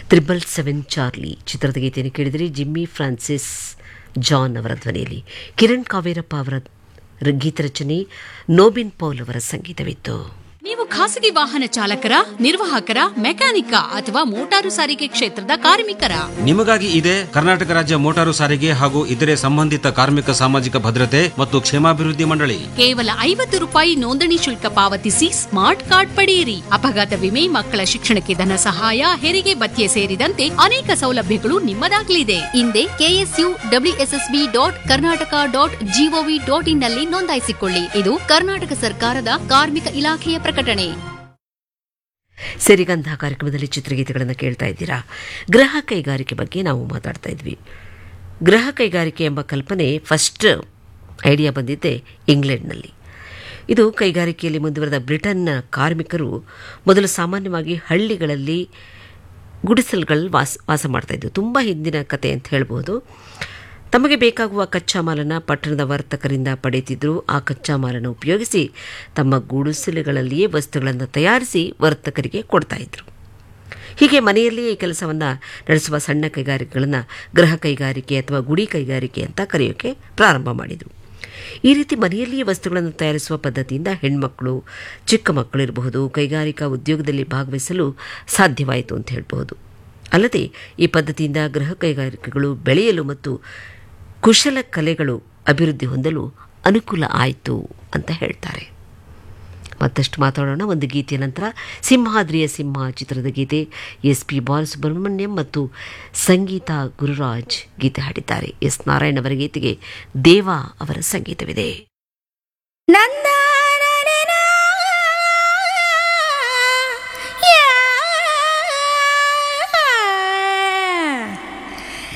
triple seven Charlie ಚಿತ್ರದ ಗೀತೆಯನ್ನು ಕೇಳಿದರೆ ಜಿಮ್ಮಿ ಫ್ರಾನ್ಸಿಸ್ ಜಾನ್ ಅವರ ಧ್ವನಿಯಲ್ಲಿ ಕಿರಣ್ ಕಾವೇರಪ್ಪ ಅವರ ರ- ಗೀತರಚನೆ ನೋಬಿನ್ ಪೌಲ್ ಅವರ ಸಂಗೀತವಿತ್ತು ನೀವು ಖಾಸಗಿ ವಾಹನ ಚಾಲಕರ ನಿರ್ವಾಹಕರ ಮೆಕ್ಯಾನಿಕ ಅಥವಾ ಮೋಟಾರು ಸಾರಿಗೆ ಕ್ಷೇತ್ರದ ಕಾರ್ಮಿಕರ ನಿಮಗಾಗಿ ಇದೆ ಕರ್ನಾಟಕ ರಾಜ್ಯ ಮೋಟಾರು ಸಾರಿಗೆ ಹಾಗೂ ಇತರೆ ಸಂಬಂಧಿತ ಕಾರ್ಮಿಕ ಸಾಮಾಜಿಕ ಭದ್ರತೆ ಮತ್ತು ಕ್ಷೇಮಾಭಿವೃದ್ಧಿ ಮಂಡಳಿ ಕೇವಲ ಐವತ್ತು ರೂಪಾಯಿ ನೋಂದಣಿ ಶುಲ್ಕ ಪಾವತಿಸಿ ಸ್ಮಾರ್ಟ್ ಕಾರ್ಡ್ ಪಡೆಯಿರಿ ಅಪಘಾತ ವಿಮೆ ಮಕ್ಕಳ ಶಿಕ್ಷಣಕ್ಕೆ ಧನ ಸಹಾಯ ಹೆರಿಗೆ ಭತ್ಯೆ ಸೇರಿದಂತೆ ಅನೇಕ ಸೌಲಭ್ಯಗಳು ನಿಮ್ಮದಾಗಲಿದೆ ಹಿಂದೆ K S U W S S B dot Karnataka dot G O V dot in ನಲ್ಲಿ ನೋಂದಾಯಿಸಿಕೊಳ್ಳಿ ಇದು ಕರ್ನಾಟಕ ಸರ್ಕಾರದ ಕಾರ್ಮಿಕ ಇಲಾಖೆಯ ಪ್ರಕಟಣೆ ಸಿರಿಗಂಧ ಕಾರ್ಯಕ್ರಮದಲ್ಲಿ ಚಿತ್ರಗೀತೆಗಳನ್ನು ಕೇಳ್ತಾ ಇದ್ದೀರಾ ಗೃಹ ಕೈಗಾರಿಕೆ ಬಗ್ಗೆ ನಾವು ಮಾತಾಡ್ತಾ ಇದ್ವಿ ಗೃಹ ಕೈಗಾರಿಕೆ ಎಂಬ ಕಲ್ಪನೆ ಫಸ್ಟ್ ಐಡಿಯಾ ಬಂದಿದ್ದೆ ಇಂಗ್ಲೆಂಡ್ನಲ್ಲಿ ಇದು ಕೈಗಾರಿಕೆಯಲ್ಲಿ ಮುಂದುವರೆದ ಬ್ರಿಟನ್ನ ಕಾರ್ಮಿಕರು ಮೊದಲು ಸಾಮಾನ್ಯವಾಗಿ ಹಳ್ಳಿಗಳಲ್ಲಿ ಗುಡಿಸಲುಗಳಲ್ಲಿ ವಾಸ ವಾಸ ಮಾಡ್ತಾಯಿದ್ರು ತುಂಬ ಹಿಂದಿನ ಕತೆ ಅಂತ ಹೇಳ್ಬೋದು ತಮಗೆ ಬೇಕಾಗುವ ಕಚ್ಚಾ ಮಾಲನ್ನು ಪಟ್ಟಣದ ವರ್ತಕರಿಂದ ಪಡೆಯುತ್ತಿದ್ದರು ಆ ಕಚ್ಚಾ ಮಾಲನ್ನು ಉಪಯೋಗಿಸಿ ತಮ್ಮ ಗುಡಿಸಲುಗಳಲ್ಲಿಯೇ ವಸ್ತುಗಳನ್ನು ತಯಾರಿಸಿ ವರ್ತಕರಿಗೆ ಕೊಡ್ತಾ ಇದ್ರು ಹೀಗೆ ಮನೆಯಲ್ಲಿಯೇ ಈ ಕೆಲಸವನ್ನು ನಡೆಸುವ ಸಣ್ಣ ಕೈಗಾರಿಕೆಗಳನ್ನು ಗೃಹ ಕೈಗಾರಿಕೆ ಅಥವಾ ಗುಡಿ ಕೈಗಾರಿಕೆ ಅಂತ ಕರೆಯೋಕೆ ಪ್ರಾರಂಭ ಮಾಡಿದರು ಈ ರೀತಿ ಮನೆಯಲ್ಲಿಯೇ ವಸ್ತುಗಳನ್ನು ತಯಾರಿಸುವ ಪದ್ಧತಿಯಿಂದ ಹೆಣ್ಮಕ್ಕಳು ಚಿಕ್ಕ ಮಕ್ಕಳಿರಬಹುದು ಕೈಗಾರಿಕಾ ಉದ್ಯೋಗದಲ್ಲಿ ಭಾಗವಹಿಸಲು ಸಾಧ್ಯವಾಯಿತು ಅಂತ ಹೇಳ್ಬಹುದು ಅಲ್ಲದೆ ಈ ಪದ್ಧತಿಯಿಂದ ಗೃಹ ಕೈಗಾರಿಕೆಗಳು ಬೆಳೆಯಲು ಮತ್ತು ಕುಶಲ ಕಲೆಗಳು ಅಭಿವೃದ್ಧಿ ಹೊಂದಲು ಅನುಕೂಲ ಆಯಿತು ಅಂತ ಹೇಳ್ತಾರೆ ಮತ್ತಷ್ಟು ಮಾತಾಡೋಣ ಒಂದು ಗೀತೆಯ ನಂತರ ಸಿಂಹಾದ್ರಿಯ ಸಿಂಹ ಚಿತ್ರದ ಗೀತೆ ಎಸ್ ಪಿ ಬಾಲಸುಬ್ರಹ್ಮಣ್ಯಂ ಮತ್ತು ಸಂಗೀತ ಗುರುರಾಜ್ ಗೀತೆ ಹಾಡಿದ್ದಾರೆ ಎಸ್ ನಾರಾಯಣ್ ಅವರ ಗೀತೆಗೆ ದೇವಾ ಅವರ ಸಂಗೀತವಿದೆ ನನ್ನ